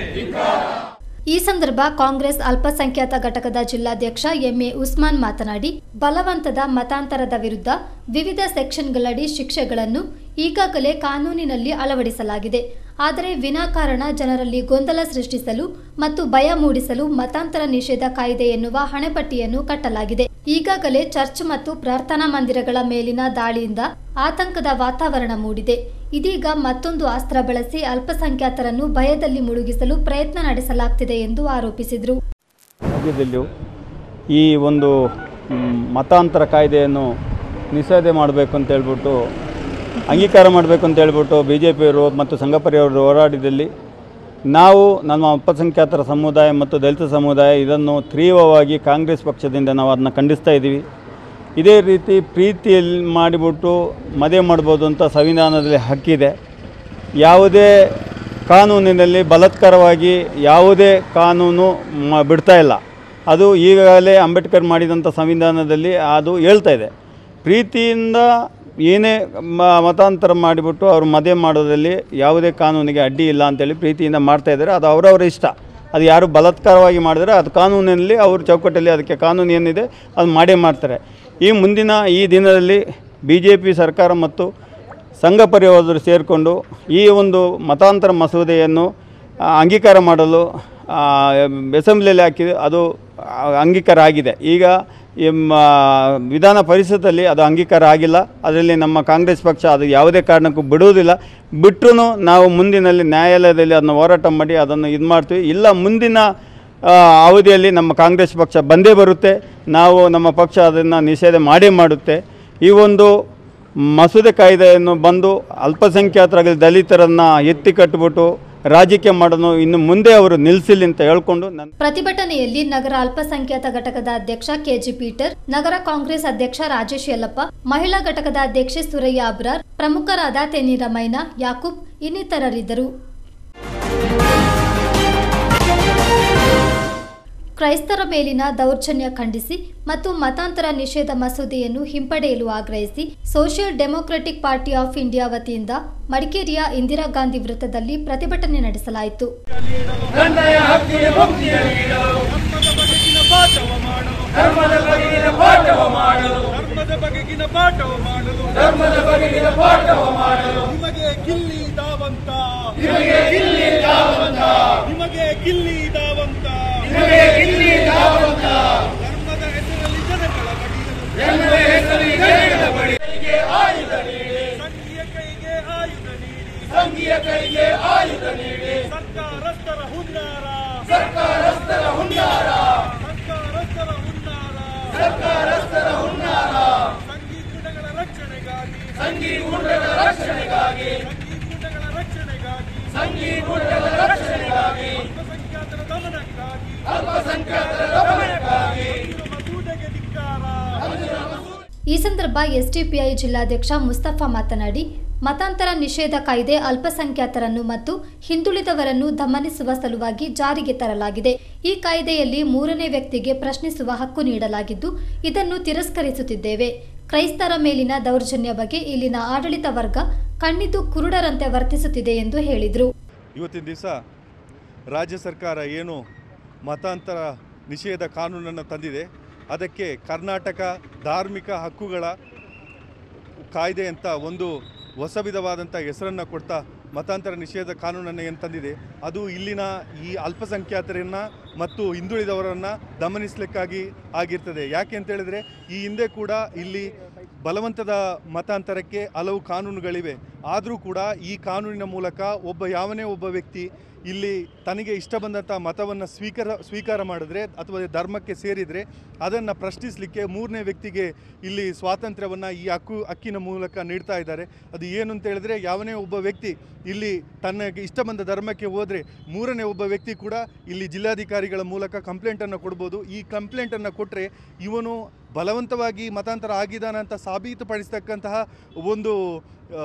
ಈ ಸಂದರ್ಭ ಕಾಂಗ್ರೆಸ್ ಅಲ್ಪಸಂಖ್ಯಾತ ಘಟಕದ ಜಿಲ್ಲಾಧ್ಯಕ್ಷ ಎಂಎ ಉಸ್ಮಾನ್ ಮಾತನಾಡಿ ಬಲವಂತದ ಮತಾಂತರದ ವಿರುದ್ಧ ವಿವಿಧ ಸೆಕ್ಷನ್ಗಳಡಿ ಶಿಕ್ಷೆಗಳನ್ನು ಈಗಾಗಲೇ ಕಾನೂನಿನಲ್ಲಿ ಅಳವಡಿಸಲಾಗಿದೆ ಆದರೆ ವಿನಾಕಾರಣ ಜನರಲ್ಲಿ ಗೊಂದಲ ಸೃಷ್ಟಿಸಲು ಮತ್ತು ಭಯ ಮೂಡಿಸಲು ಮತಾಂತರ ನಿಷೇಧ ಕಾಯ್ದೆ ಎನ್ನುವ ಹಣೆಪಟ್ಟಿಯನ್ನು ಕಟ್ಟಲಾಗಿದೆ ಈಗಾಗಲೇ ಚರ್ಚ್ ಮತ್ತು ಪ್ರಾರ್ಥನಾ ಮಂದಿರಗಳ ಮೇಲಿನ ದಾಳಿಯಿಂದ ಆತಂಕದ ವಾತಾವರಣ ಮೂಡಿದೆ ಇದೀಗ ಮತ್ತೊಂದು ಅಸ್ತ್ರ ಬಳಸಿ ಅಲ್ಪಸಂಖ್ಯಾತರನ್ನು ಭಯದಲ್ಲಿ ಮುಳುಗಿಸಲು ಪ್ರಯತ್ನ ನಡೆಸಲಾಗ್ತಿದೆ ಎಂದು ಆರೋಪಿಸಿದರು ರಾಜ್ಯದಲ್ಲಿಯೂ ಈ ಒಂದು ಮ್, ಮತಾಂತರ ಕಾಯ್ದೆಯನ್ನು ನಿಷೇಧ ಮಾಡಬೇಕು ಅಂತ ಹೇಳ್ಬಿಟ್ಟು ಅಂಗೀಕಾರ ಮಾಡಬೇಕು ಅಂತ ಹೇಳ್ಬಿಟ್ಟು ಬಿ ಜೆ ಪಿಯವರು ಮತ್ತು ಸಂಘ ಪರಿವಾರರು ಹೋರಾಡಿದಲ್ಲಿ ನಾವು ನಮ್ಮ ಅಲ್ಪಸಂಖ್ಯಾತರ ಸಮುದಾಯ ಮತ್ತು ದಲಿತ ಸಮುದಾಯ ಇದನ್ನು ತೀವ್ರವಾಗಿ ಕಾಂಗ್ರೆಸ್ ಪಕ್ಷದಿಂದ ನಾವು ಅದನ್ನು ಖಂಡಿಸ್ತಾ ಇದ್ದೀವಿ ಇದೇ ರೀತಿ ಪ್ರೀತಿಯಲ್ಲಿ ಮಾಡಿಬಿಟ್ಟು ಮದುವೆ ಮಾಡ್ಬೋದು ಅಂತ ಸಂವಿಧಾನದಲ್ಲಿ ಹಕ್ಕಿದೆ ಯಾವುದೇ ಕಾನೂನಿನಲ್ಲಿ ಬಲಾತ್ಕಾರವಾಗಿ ಯಾವುದೇ ಕಾನೂನು ಮ- ಬಿಡ್ತಾ ಇಲ್ಲ ಅದು ಈಗಾಗಲೇ ಅಂಬೇಡ್ಕರ್ ಮಾಡಿದಂಥ ಸಂವಿಧಾನದಲ್ಲಿ ಅದು ಹೇಳ್ತಾ ಇದೆ ಪ್ರೀತಿಯಿಂದ ಏನೇ ಮ- ಮತಾಂತರ ಮಾಡಿಬಿಟ್ಟು ಅವರು ಮದುವೆ ಮಾಡೋದ್ರಲ್ಲಿ ಯಾವುದೇ ಕಾನೂನಿಗೆ ಅಡ್ಡಿ ಇಲ್ಲ ಅಂತೇಳಿ ಪ್ರೀತಿಯಿಂದ ಮಾಡ್ತಾ ಇದ್ದಾರೆ ಅದು ಅವರವರ ಇಷ್ಟ ಅದು ಯಾರು ಬಲಾತ್ಕಾರವಾಗಿ ಮಾಡಿದರೆ ಅದು ಕಾನೂನಿನಲ್ಲಿ ಅವ್ರ ಚೌಕಟ್ಟಲ್ಲಿ ಅದಕ್ಕೆ ಕಾನೂನು ಏನಿದೆ ಅದು ಮಾಡೇ ಮಾಡ್ತಾರೆ ಈ ಮುಂದಿನ ಈ ದಿನದಲ್ಲಿ ಬಿ ಜೆ ಪಿ ಸರ್ಕಾರ ಮತ್ತು ಸಂಘ ಪರಿವಾರದರು ಸೇರಿಕೊಂಡು ಈ ಒಂದು ಮತಾಂತರ ಮಸೂದೆಯನ್ನು ಆ, ಅಂಗೀಕಾರ ಮಾಡಲು ಆ, ಅಸೆಂಬ್ಲಿಯಲ್ಲಿ ಹಾಕಿ ಅದು ಆ, ಅಂಗೀಕಾರ ಆಗಿದೆ ಈಗ ಈ ಮ- ವಿಧಾನ ಪರಿಷತ್ತಲ್ಲಿ ಅದು ಅಂಗೀಕಾರ ಆಗಿಲ್ಲ ಅದರಲ್ಲಿ ನಮ್ಮ ಕಾಂಗ್ರೆಸ್ ಪಕ್ಷ ಅದು ಯಾವುದೇ ಕಾರಣಕ್ಕೂ ಬಿಡುವುದಿಲ್ಲ ಬಿಟ್ಟರೂ ನಾವು ಮುಂದಿನಲ್ಲಿ ನ್ಯಾಯಾಲಯದಲ್ಲಿ ಅದನ್ನು ಹೋರಾಟ ಮಾಡಿ ಅದನ್ನು ಇದು ಮಾಡ್ತೀವಿ ಇಲ್ಲ ಮುಂದಿನ ಆ, ಅವಧಿಯಲ್ಲಿ ನಮ್ಮ ಕಾಂಗ್ರೆಸ್ ಪಕ್ಷ ಬಂದೇ ಬರುತ್ತೆ ನಾವು ನಮ್ಮ ಪಕ್ಷ ಅದನ್ನು ನಿಷೇಧ ಮಾಡೇ ಮಾಡುತ್ತೆ ಈ ಒಂದು ಮಸೂದೆ ಕಾಯ್ದೆಯನ್ನು ಬಂದು ಅಲ್ಪಸಂಖ್ಯಾತರಾಗಲಿ ದಲಿತರನ್ನು ಎತ್ತಿ ಕಟ್ಟಿಬಿಟ್ಟು ರಾಜಕೀಯ ಮಾಡೋದು ಇನ್ನು ಮುಂದೆ ಅವರು ನಿಲ್ಲಿಸಿಲ್ಲ ಅಂತ ಹೇಳ್ಕೊಂಡು ನನ್ನ ಪ್ರತಿಭಟನೆಯಲ್ಲಿ ನಗರ ಅಲ್ಪಸಂಖ್ಯಾತ ಘಟಕದ ಅಧ್ಯಕ್ಷ ಕೆಜಿ ಪೀಟರ್ ನಗರ ಕಾಂಗ್ರೆಸ್ ಅಧ್ಯಕ್ಷ ರಾಜೇಶ್ ಯಲ್ಲಪ್ಪ ಮಹಿಳಾ ಘಟಕದ ಅಧ್ಯಕ್ಷೆ ಸುರಯ್ಯ ಅಬ್ರಾರ್ ಪ್ರಮುಖರಾದ ತೆನೀರ ಮೈನಾ ಯಾಕೂಬ್ ಇನ್ನಿತರರಿದ್ದರು ಕ್ರೈಸ್ತರ ಮೇಲಿನ ದೌರ್ಜನ್ಯ ಖಂಡಿಸಿ ಮತ್ತು ಮತಾಂತರ ನಿಷೇಧ ಮಸೂದೆಯನ್ನು ಹಿಂಪಡೆಯಲು ಆಗ್ರಹಿಸಿ social democratic party of India ವತಿಯಿಂದ ಮಡಿಕೇರಿಯ ಇಂದಿರಾ ಗಾಂಧಿ ವೃತ್ತದಲ್ಲಿ ಪ್ರತಿಭಟನೆ ನಡೆಸಲಾಯಿತು ಕನ್ನಡ ಹಕ್ಕಿಗೆ ಮುಕ್ತಿಯ ನೀಡಲು ಧರ್ಮದ ಬಗೆಗಿನ ಪಾಠವ ಮಾಡಲು ಧರ್ಮದ ಬಗೆಗಿನ ಪಾಠವ ಮಾಡಲು ಧರ್ಮದ ಬಗೆಗಿನ ಪಾಠವ ಮಾಡಲು ನಿಮಗೆ ಗಿಲ್ಲಿ ದಾವಂತ ನಿಮಗೆ ಗಿಲ್ಲಿ ದಾವಂತ ನಿಮಗೆ ಗಿಲ್ಲಿ ದಾವಂತ ನಿಮಗೆ ಗಿಲ್ಲಿ ದಾವಂತ ಧರ್ಮದ ಹೆಸರಲ್ಲಿ ಜನಗಳ ಬಡಿಯಲು ಧರ್ಮದ ಹೆಸರಲ್ಲಿ ಜನಗಳ ಬಡಿಗೆ ಆಯುಧ ನೀಡಿ ಸಂಘಿಯ ಕೈಗೆ ಆಯುಧ ನೀಡಿ ಸಂಘಿಯ ಕೈಗೆ ಆಯುಧ ನೀಡಿ ಸರ್ಕಾರಸ್ಥರ ಹುನ್ನಾರ ಸರ್ಕಾರಸ್ಥರ ಹುನ್ನಾರ ಸರ್ಕಾರಸ್ಥರ ಹುನ್ನಾರ ಸರ್ಕಾರಸ್ಥರ ಹುನ್ನಾರ ಸಂಘಿ ಕ್ರೀಡೆಗಳ ಸಂಘಿ ಗುಂಡಗಳ ರಕ್ಷಣೆಗಾಗಿ ಸಂಘಿ ಗುಂಡಗಳ ರಕ್ಷಣೆಗಾಗಿ ಸಂಘಿ ಗುಂಡಗಳ ರಕ್ಷಣೆಗಾಗಿ ಅಲ್ಪಸಂಖ್ಯಾತರ ದಮನಕ್ಕಾಗಿ ಅಲ್ಪಸಂಖ್ಯಾತರ ದಮನಕ್ಕಾಗಿ ಮಸೂದೆಗೆ ಧಿಕ್ಕಾರ ಈ ಸಂದರ್ಭ ಎಸ್ಡಿಪಿಐ ಜಿಲ್ಲಾಧ್ಯಕ್ಷ ಮುಸ್ತಫಾ ಮಾತನಾಡಿ ಮತಾಂತರ ನಿಷೇಧ ಕಾಯ್ದೆ ಅಲ್ಪಸಂಖ್ಯಾತರನ್ನು ಮತ್ತು ಹಿಂದುಳಿದವರನ್ನು ದಮನಿಸುವ ಸಲುವಾಗಿ ಜಾರಿಗೆ ತರಲಾಗಿದೆ ಈ ಕಾಯ್ದೆಯಲ್ಲಿ ಮೂರನೇ ವ್ಯಕ್ತಿಗೆ ಪ್ರಶ್ನಿಸುವ ಹಕ್ಕು ನೀಡಲಾಗಿದ್ದು ಇದನ್ನು ತಿರಸ್ಕರಿಸುತ್ತಿದ್ದೇವೆ ಕ್ರೈಸ್ತರ ಮೇಲಿನ ದೌರ್ಜನ್ಯ ಬಗ್ಗೆ ಇಲ್ಲಿನ ಆಡಳಿತ ವರ್ಗ ಕಣ್ಣಿದ್ದು ಕುರುಡರಂತೆ ವರ್ತಿಸುತ್ತಿದೆ ಎಂದು ಹೇಳಿದರು ಇವತ್ತಿನ ದಿವಸ ರಾಜ್ಯ ಸರ್ಕಾರ ಏನು ಮತಾಂತರ ನಿಷೇಧ ಕಾನೂನನ್ನು ತಂದಿದೆ ಅದಕ್ಕೆ ಕರ್ನಾಟಕ ಧಾರ್ಮಿಕ ಹಕ್ಕುಗಳ ಕಾಯ್ದೆ ಅಂತ ಒಂದು ಹೊಸ ವಿಧವಾದಂಥ ಹೆಸರನ್ನು ಕೊಡ್ತಾ ಮತಾಂತರ ನಿಷೇಧ ಕಾನೂನನ್ನು ಏನು ತಂದಿದೆ ಅದು ಇಲ್ಲಿನ ಈ ಅಲ್ಪಸಂಖ್ಯಾತರನ್ನು ಮತ್ತು ಹಿಂದುಳಿದವರನ್ನು ದಮನಿಸಲಿಕ್ಕಾಗಿ ಆಗಿರ್ತದೆ ಯಾಕೆ ಅಂತ ಹೇಳಿದ್ರೆ ಈ ಹಿಂದೆ ಕೂಡ ಇಲ್ಲಿ ಬಲವಂತದ ಮತಾಂತರಕ್ಕೆ ಹಲವು ಕಾನೂನುಗಳಿವೆ ಆದರೂ ಕೂಡ ಈ ಕಾನೂನಿನ ಮೂಲಕ ಒಬ್ಬ ಯಾವನೇ ಒಬ್ಬ ವ್ಯಕ್ತಿ ಇಲ್ಲಿ ತನಗೆ ಇಷ್ಟ ಬಂದಂಥ ಮತವನ್ನು ಸ್ವೀಕಾರ ಸ್ವೀಕಾರ ಮಾಡಿದ್ರೆ ಅಥವಾ ಧರ್ಮಕ್ಕೆ ಸೇರಿದರೆ ಅದನ್ನು ಪ್ರಶ್ನಿಸಲಿಕ್ಕೆ ಮೂರನೇ ವ್ಯಕ್ತಿಗೆ ಇಲ್ಲಿ ಸ್ವಾತಂತ್ರ್ಯವನ್ನು ಈ ಹಕ್ಕು ಹಕ್ಕಿನ ಮೂಲಕ ನೀಡ್ತಾ ಇದ್ದಾರೆ ಅದು ಏನು ಅಂತ ಹೇಳಿದ್ರೆ ಯಾವನೇ ಒಬ್ಬ ವ್ಯಕ್ತಿ ಇಲ್ಲಿ ತನಗೆ ಇಷ್ಟ ಬಂದ ಧರ್ಮಕ್ಕೆ ಹೋದರೆ ಮೂರನೇ ಒಬ್ಬ ವ್ಯಕ್ತಿ ಕೂಡ ಇಲ್ಲಿ ಜಿಲ್ಲಾಧಿಕಾರಿಗಳ ಮೂಲಕ ಕಂಪ್ಲೇಂಟನ್ನು ಕೊಡ್ಬೋದು ಈ ಕಂಪ್ಲೇಂಟನ್ನು ಕೊಟ್ಟರೆ ಇವನು ಬಲವಂತವಾಗಿ ಮತಾಂತರ ಆಗಿದ್ದಾನೆ ಅಂತ ಸಾಬೀತುಪಡಿಸ್ತಕ್ಕಂತಹ ಒಂದು ಆ,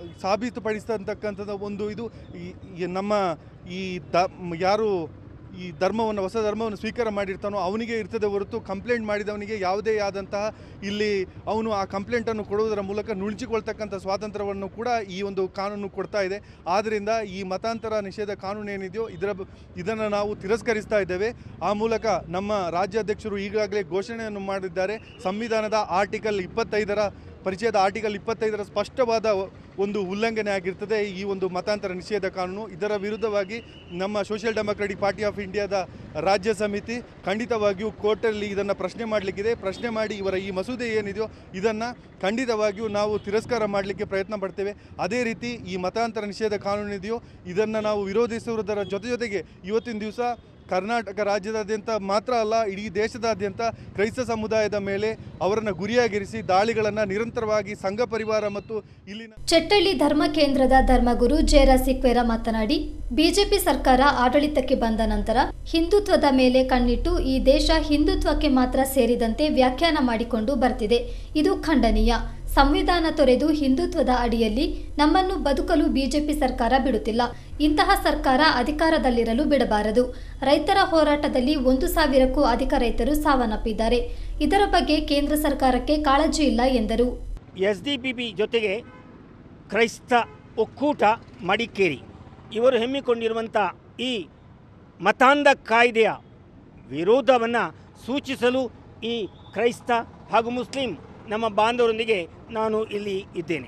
ಸಾಬೀತುಪಡಿಸ್ತಕ್ಕಂಥದ್ದು ಒಂದು ಇದು ಈ- ಈ ನಮ್ಮ ಈ ದ ಯಾರು ಈ ಧರ್ಮವನ್ನು ಹೊಸ ಧರ್ಮವನ್ನು ಸ್ವೀಕಾರ ಮಾಡಿರ್ತಾನೋ ಅವನಿಗೆ ಇರ್ತದೆ ಹೊರತು ಕಂಪ್ಲೇಂಟ್ ಮಾಡಿದವನಿಗೆ ಯಾವುದೇ ಆದಂತಹ ಇಲ್ಲಿ ಅವನು ಆ ಕಂಪ್ಲೇಂಟನ್ನು ಕೊಡುವುದರ ಮೂಲಕ ನುಣುಚಿಕೊಳ್ತಕ್ಕಂಥ ಸ್ವಾತಂತ್ರ್ಯವನ್ನು ಕೂಡ ಈ ಒಂದು ಕಾನೂನು ಕೊಡ್ತಾ ಇದೆ ಆದ್ದರಿಂದ ಈ ಮತಾಂತರ ನಿಷೇಧ ಕಾನೂನು ಏನಿದೆಯೋ ಇದರ ಬ- ಇದನ್ನು ನಾವು ತಿರಸ್ಕರಿಸ್ತಾ ಇದ್ದೇವೆ ಆ ಮೂಲಕ ನಮ್ಮ ರಾಜ್ಯಾಧ್ಯಕ್ಷರು ಈಗಾಗಲೇ ಘೋಷಣೆಯನ್ನು ಮಾಡಿದ್ದಾರೆ ಸಂವಿಧಾನದ ಆರ್ಟಿಕಲ್ ಇಪ್ಪತ್ತೈದರ ಪರಿಚಯದ ಆರ್ಟಿಕಲ್ ಇಪ್ಪತ್ತೈದರ ಸ್ಪಷ್ಟವಾದ ಒಂದು ಉಲ್ಲಂಘನೆ ಆಗಿರ್ತದೆ ಈ ಒಂದು ಮತಾಂತರ ನಿಷೇಧ ಕಾನೂನು ಇದರ ವಿರುದ್ಧವಾಗಿ ನಮ್ಮ ಸೋಷಿಯಲ್ ಡೆಮೊಕ್ರೆಟಿಕ್ ಪಾರ್ಟಿ ಆಫ್ ಇಂಡಿಯಾದ ರಾಜ್ಯ ಸಮಿತಿ ಖಂಡಿತವಾಗಿಯೂ ಕೋರ್ಟಲ್ಲಿ ಇದನ್ನು ಪ್ರಶ್ನೆ ಮಾಡಲಿಕ್ಕಿದೆ ಪ್ರಶ್ನೆ ಮಾಡಿ ಇವರ ಈ ಮಸೂದೆ ಏನಿದೆಯೋ ಇದನ್ನು ಖಂಡಿತವಾಗಿಯೂ ನಾವು ತಿರಸ್ಕಾರ ಮಾಡಲಿಕ್ಕೆ ಪ್ರಯತ್ನ ಪಡ್ತೇವೆ ಅದೇ ರೀತಿ ಈ ಮತಾಂತರ ನಿಷೇಧ ಕಾನೂನು ಇದೆಯೋ ಇದನ್ನು ನಾವು ವಿರೋಧಿಸುವುದರ ಜೊತೆ ಜೊತೆಗೆ ಇವತ್ತಿನ ದಿವಸ ಕರ್ನಾಟಕ ರಾಜ್ಯದಾದ್ಯಂತ ಮಾತ್ರ ಅಲ್ಲ ಇಡೀ ದೇಶದಾದ್ಯಂತ ಕ್ರೈಸ್ತ ಸಮುದಾಯದ ಮೇಲೆ ಅವರನ್ನು ಗುರಿಯಾಗಿರಿಸಿ ದಾಳಿಗಳನ್ನು ನಿರಂತರವಾಗಿ ಸಂಘ ಪರಿವಾರ ಮತ್ತು ಇಲ್ಲಿನ ಚೆಟ್ಟಳ್ಳಿ ಧರ್ಮ ಕೇಂದ್ರದ ಧರ್ಮಗುರು ಜೇರ ಸಿಕ್ವೇರ ಮಾತನಾಡಿ ಬಿಜೆಪಿ ಸರ್ಕಾರ ಆಡಳಿತಕ್ಕೆ ಬಂದ ನಂತರ ಹಿಂದುತ್ವದ ಮೇಲೆ ಕಣ್ಣಿಟ್ಟು ಈ ದೇಶ ಹಿಂದುತ್ವಕ್ಕೆ ಮಾತ್ರ ಸೇರಿದಂತೆ ವ್ಯಾಖ್ಯಾನ ಮಾಡಿಕೊಂಡು ಬರ್ತಿದೆ ಇದು ಖಂಡನೀಯ ಸಂವಿಧಾನ ತೊರೆದು ಹಿಂದುತ್ವದ ಅಡಿಯಲ್ಲಿ ನಮ್ಮನ್ನು ಬದುಕಲು ಬಿಜೆಪಿ ಸರ್ಕಾರ ಬಿಡುತ್ತಿಲ್ಲ ಇಂತಹ ಸರ್ಕಾರ ಅಧಿಕಾರದಲ್ಲಿರಲು ಬಿಡಬಾರದು ರೈತರ ಹೋರಾಟದಲ್ಲಿ ಒಂದು ಸಾವಿರಕ್ಕೂ ಅಧಿಕ ರೈತರು ಸಾವನ್ನಪ್ಪಿದ್ದಾರೆ ಇದರ ಬಗ್ಗೆ ಕೇಂದ್ರ ಸರ್ಕಾರಕ್ಕೆ ಕಾಳಜಿ ಇಲ್ಲ ಎಂದರು ಎಸ್ ಡಿ ಪಿ ಪಿ ಜೊತೆಗೆ ಕ್ರೈಸ್ತ ಒಕ್ಕೂಟ ಮಡಿಕೇರಿ ಇವರು ಹೆಮ್ಮಿಕೊಂಡಿರುವಂಥ ಈ ಮತಾಂಧ ಕಾಯ್ದೆಯ ವಿರೋಧವನ್ನು ಸೂಚಿಸಲು ಈ ಕ್ರೈಸ್ತ ಹಾಗೂ ಮುಸ್ಲಿಂ ನಮ್ಮ ಬಾಂಧವರೊಂದಿಗೆ ನಾನು ಇಲ್ಲಿ ಇದ್ದೇನೆ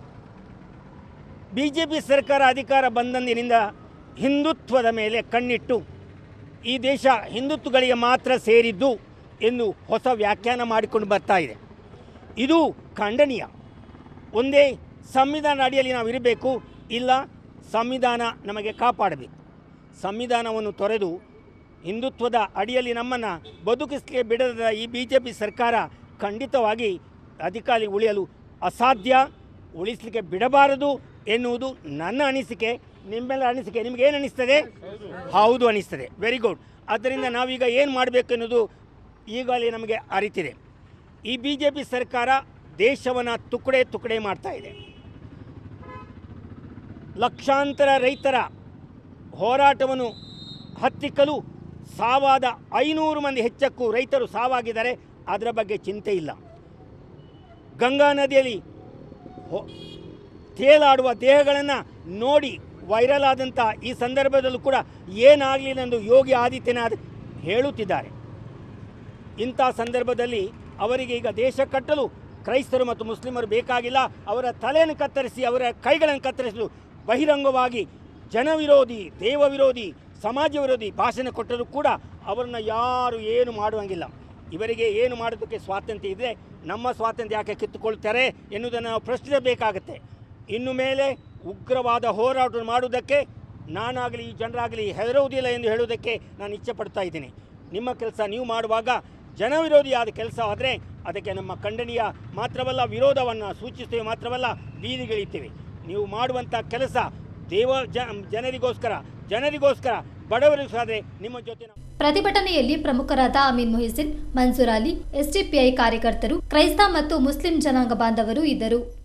ಬಿ ಜೆ ಪಿ ಸರ್ಕಾರ ಅಧಿಕಾರ ಬಂದಂದಿನಿಂದ ಹಿಂದುತ್ವದ ಮೇಲೆ ಕಣ್ಣಿಟ್ಟು ಈ ದೇಶ ಹಿಂದುತ್ವಗಳಿಗೆ ಮಾತ್ರ ಸೇರಿದ್ದು ಎಂದು ಹೊಸ ವ್ಯಾಖ್ಯಾನ ಮಾಡಿಕೊಂಡು ಬರ್ತಾ ಇದೆ ಇದು ಖಂಡನೀಯ ಒಂದೇ ಸಂವಿಧಾನ ಅಡಿಯಲ್ಲಿ ನಾವು ಇರಬೇಕು ಇಲ್ಲ ಸಂವಿಧಾನ ನಮಗೆ ಕಾಪಾಡಬೇಕು ಸಂವಿಧಾನವನ್ನು ತೊರೆದು ಹಿಂದುತ್ವದ ಅಡಿಯಲ್ಲಿ ನಮ್ಮನ್ನು ಬದುಕಿಸಲಿಕ್ಕೆ ಬಿಡದ ಈ ಬಿ ಜೆ ಪಿ ಸರ್ಕಾರ ಖಂಡಿತವಾಗಿ ಅಧಿಕಾರಿ ಉಳಿಯಲು ಅಸಾಧ್ಯ ಉಳಿಸಲಿಕ್ಕೆ ಬಿಡಬಾರದು ಎನ್ನುವುದು ನನ್ನ ಅನಿಸಿಕೆ ನಿಮ್ಮೆಲ್ಲ ಅನಿಸಿಕೆ ನಿಮ್ಗೆ ಏನು ಅನಿಸ್ತದೆ ಹೌದು ಅನಿಸ್ತದೆ ವೆರಿ ಗುಡ್ ಆದ್ದರಿಂದ ನಾವೀಗ ಏನು ಮಾಡಬೇಕು ಎನ್ನುವುದು ಈಗಾಗಲೇ ನಮಗೆ ಅರಿತಿದೆ ಈ ಬಿ ಜೆ ಪಿ ಸರ್ಕಾರ ದೇಶವನ್ನು ತುಕಡೆ ತುಕಡೆ ಮಾಡ್ತಾ ಇದೆ ಲಕ್ಷಾಂತರ ರೈತರ ಹೋರಾಟವನ್ನು ಹತ್ತಿಕ್ಕಲು ಸಾವಾದ ಐನೂರು ಮಂದಿ ಹೆಚ್ಚಕ್ಕೂ ರೈತರು ಸಾವಾಗಿದ್ದಾರೆ ಅದರ ಬಗ್ಗೆ ಚಿಂತೆ ಇಲ್ಲ ಗಂಗಾ ನದಿಯಲ್ಲಿ ಹೊ- ತೇಲಾಡುವ ದೇಹಗಳನ್ನು ನೋಡಿ ವೈರಲ್ ಆದಂಥ ಈ ಸಂದರ್ಭದಲ್ಲೂ ಕೂಡ ಏನಾಗಲಿಲ್ಲ ಎಂದು ಯೋಗಿ ಆದಿತ್ಯನಾಥ್ ಹೇಳುತ್ತಿದ್ದಾರೆ ಇಂಥ ಸಂದರ್ಭದಲ್ಲಿ ಅವರಿಗೆ ಈಗ ದೇಶ ಕಟ್ಟಲು ಕ್ರೈಸ್ತರು ಮತ್ತು ಮುಸ್ಲಿಮರು ಬೇಕಾಗಿಲ್ಲ ಅವರ ತಲೆಯನ್ನು ಕತ್ತರಿಸಿ ಅವರ ಕೈಗಳನ್ನು ಕತ್ತರಿಸಲು ಬಹಿರಂಗವಾಗಿ ಜನವಿರೋಧಿ ದೇವ ವಿರೋಧಿ ಸಮಾಜ ವಿರೋಧಿ ಭಾಷಣ ಕೊಟ್ಟರೂ ಕೂಡ ಅವರನ್ನ ಯಾರು ಏನು ಮಾಡುವಂಗಿಲ್ಲ ಇವರಿಗೆ ಏನು ಮಾಡೋದಕ್ಕೆ ಸ್ವಾತಂತ್ರ್ಯ ಇದೆ ನಮ್ಮ ಸ್ವಾತಂತ್ರ್ಯ ಯಾಕೆ ಕಿತ್ತುಕೊಳ್ತಾರೆ ಎನ್ನುವುದನ್ನು ನಾವು ಪ್ರಶ್ನಿಸಬೇಕಾಗತ್ತೆ ಇನ್ನು ಮೇಲೆ ಉಗ್ರವಾದ ಹೋರಾಟ ಮಾಡುವುದಕ್ಕೆ ನಾನಾಗಲಿ ಈ ಜನರಾಗಲಿ ಹೆದರುವುದಿಲ್ಲ ಎಂದು ಹೇಳುವುದಕ್ಕೆ ನಾನು ಇಚ್ಛೆ ಪಡ್ತಾ ಇದ್ದೀನಿ ನಿಮ್ಮ ಕೆಲಸ ನೀವು ಮಾಡುವಾಗ ಜನವಿರೋಧಿಯಾದ ಕೆಲಸ ಆದರೆ ಅದಕ್ಕೆ ನಮ್ಮ ಖಂಡನೀಯ ಮಾತ್ರವಲ್ಲ ವಿರೋಧವನ್ನು ಸೂಚಿಸ್ತೇವೆ ಮಾತ್ರವಲ್ಲ ಬೀದಿಗಿಳಿತೇವೆ ನೀವು ಮಾಡುವಂಥ ಕೆಲಸ ದೇವ ಜ ಜನರಿಗೋಸ್ಕರ ಜನರಿಗೋಸ್ಕರ ಬಡವರಿಗಾದರೆ ನಿಮ್ಮ ಜೊತೆ ನಾವು ಪ್ರತಿಭಟನೆಯಲ್ಲಿ ಪ್ರಮುಖರಾದ ಅಮೀನ್ ಮೊಹಿಸಿನ್ ಮನ್ಸೂರ್ ಅಲಿ ಎಸ್ಡಿಪಿಐ ಕಾರ್ಯಕರ್ತರು ಕ್ರೈಸ್ತ ಮತ್ತು ಮುಸ್ಲಿಂ ಜನಾಂಗ ಬಾಂಧವರು ಇದ್ದರು